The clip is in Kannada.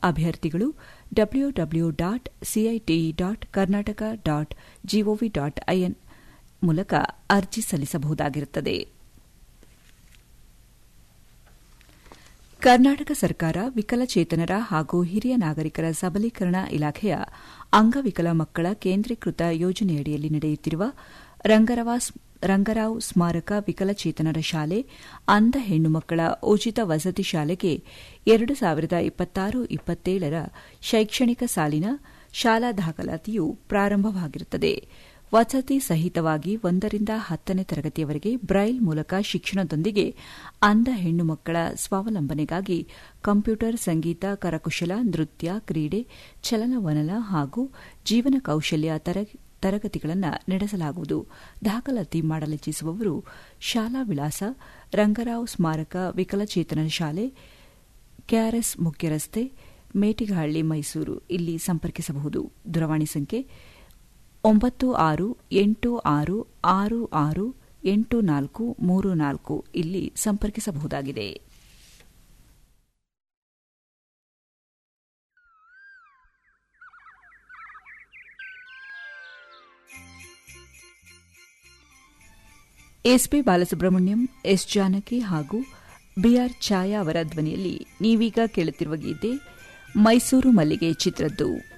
ಅಭ್ಯರ್ಥಿಗಳು W W dot CIT dot Karnataka dot GOV dot IN ಮೂಲಕ ಅರ್ಜಿ ಸಲ್ಲಿಸಬಹುದಾಗಿರುತ್ತದೆ ಕರ್ನಾಟಕ ಸರ್ಕಾರ ವಿಕಲಚೇತನರ ಹಾಗೂ ಹಿರಿಯ ನಾಗರಿಕರ ಸಬಲೀಕರಣ ಇಲಾಖೆಯ ಅಂಗವಿಕಲ ಮಕ್ಕಳ ಕೇಂದ್ರೀಕೃತ ಯೋಜನೆಯಡಿಯಲ್ಲಿ ನಡೆಯುತ್ತಿರುವ ರಂಗರಾವ್ ಸ್ಮಾರಕ ವಿಕಲಚೇತನರ ಶಾಲೆ ಅಂಧ ಹೆಣ್ಣು ಮಕ್ಕಳ ಉಚಿತ ವಸತಿ ಶಾಲೆಗೆ ಎರಡು ಸಾವಿರದ ಇಪ್ಪತ್ತಾರು ಇಪ್ಪತ್ತೇಳರ ಶೈಕ್ಷಣಿಕ ಸಾಲಿನ ಶಾಲಾ ದಾಖಲಾತಿಯು ಪ್ರಾರಂಭವಾಗಿರುತ್ತದೆ ವಸತಿ ಸಹಿತವಾಗಿ ಒಂದರಿಂದ ಹತ್ತನೇ ತರಗತಿಯವರೆಗೆ ಬ್ರೈಲ್ ಮೂಲಕ ಶಿಕ್ಷಣದೊಂದಿಗೆ ಅಂಧ ಹೆಣ್ಣು ಮಕ್ಕಳ ಸ್ವಾವಲಂಬನೆಗಾಗಿ ಕಂಪ್ಯೂಟರ್ ಸಂಗೀತ ಕರಕುಶಲ ನೃತ್ಯ ಕ್ರೀಡೆ ಚಲನವಲನ ಹಾಗೂ ಜೀವನ ಕೌಶಲ್ಯ ತರಗತಿಗಳನ್ನು ನಡೆಸಲಾಗುವುದು ದಾಖಲಾತಿ ಮಾಡಲಿಚ್ಛಿಸುವವರು ಶಾಲಾ ವಿಳಾಸ ರಂಗರಾವ್ ಸ್ಮಾರಕ ವಿಕಲಚೇತನ ಶಾಲೆ ಕೆಆರ್ಎಸ್ ಮುಖ್ಯ ರಸ್ತೆ ಮೇಟಿಗಹಳ್ಳಿ ಮೈಸೂರು ಇಲ್ಲಿ ಸಂಪರ್ಕಿಸಬಹುದು ದೂರವಾಣಿ ಸಂಖ್ಯೆ ಒಂಬತ್ತು ಆರು ಎಂಟು ಆರು ಆರು ಆರು ಎಂಟು ನಾಲ್ಕು ಮೂರು ನಾಲ್ಕು ಇಲ್ಲಿ ಸಂಪರ್ಕಿಸಬಹುದಾಗಿದೆ ಎಸ್ಪಿ ಬಾಲಸುಬ್ರಹ್ಮಣ್ಯಂ ಎಸ್ ಜಾನಕಿ ಹಾಗೂ ಬಿಆರ್ ಛಾಯಾ ಅವರ ಧ್ವನಿಯಲ್ಲಿ ನೀವೀಗ ಕೇಳುತ್ತಿರುವ ಗೀತೆ ಮೈಸೂರು ಮಲ್ಲಿಗೆ ಚಿತ್ರದ್ದು